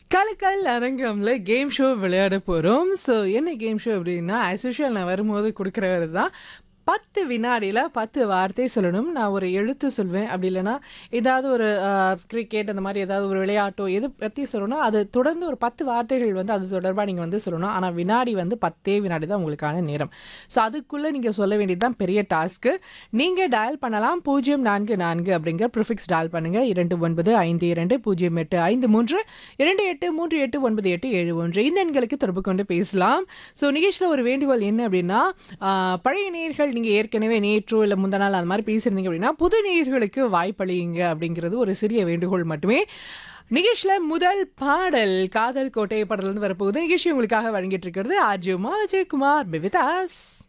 கலக்கல் அரங்கம்ல game show விளையாட போகிறோம் ஸோ என்ன கேம் ஷோ அப்படின்னா ஆஸ் யூஷுவல் நான் வரும்போது கொடுக்குறவர் தான் பத்து வினாடியில் பத்து வார்த்தை சொல்லணும் நான் ஒரு எழுத்து சொல்வேன் அப்படி இல்லைன்னா ஏதாவது ஒரு கிரிக்கெட் அந்த மாதிரி ஏதாவது ஒரு விளையாட்டோ எது பற்றி சொல்லணும் அது தொடர்ந்து ஒரு பத்து வார்த்தைகள் வந்து அது தொடர்பாக நீங்கள் வந்து சொல்லணும் ஆனால் வினாடி வந்து பத்தே வினாடி தான் உங்களுக்கான நேரம் ஸோ அதுக்குள்ளே நீங்கள் சொல்ல வேண்டியது தான் பெரிய டாஸ்க்கு நீங்கள் டயல் பண்ணலாம் பூஜ்ஜியம் நான்கு நான்கு அப்படிங்கிற ப்ரிஃபிக்ஸ் டயல் பண்ணுங்கள் இரண்டு ஒன்பது ஐந்து இரண்டு பூஜ்ஜியம் எட்டு ஐந்து மூன்று இரண்டு எட்டு மூன்று எட்டு ஒன்பது எட்டு ஏழு ஒன்று இந்த எண்களுக்கு தொடர்பு கொண்டு பேசலாம் ஸோ நிகழ்ச்சியில் ஒரு வேண்டுகோள் என்ன அப்படின்னா ஆஹ், பழைய நேர்கள் நீங்கள் ஏற்கனவே நேற்றோ இல்லை முந்த நாள் அந்த மாதிரி பேசியிருந்தீங்க அப்படின்னா புது நேர்களுக்கு வாய்ப்பளியுங்க அப்படிங்கிறது ஒரு சிறிய வேண்டுகோள் மட்டுமே நிகழ்ச்சியில் முதல் பாடல் காதல் கோட்டை படத்துலேருந்து வரப்போகுது நிகழ்ச்சி உங்களுக்காக வழங்கிட்டு இருக்கிறது ஆர்ஜி உமா அஜயகுமார் பிவிதாஸ்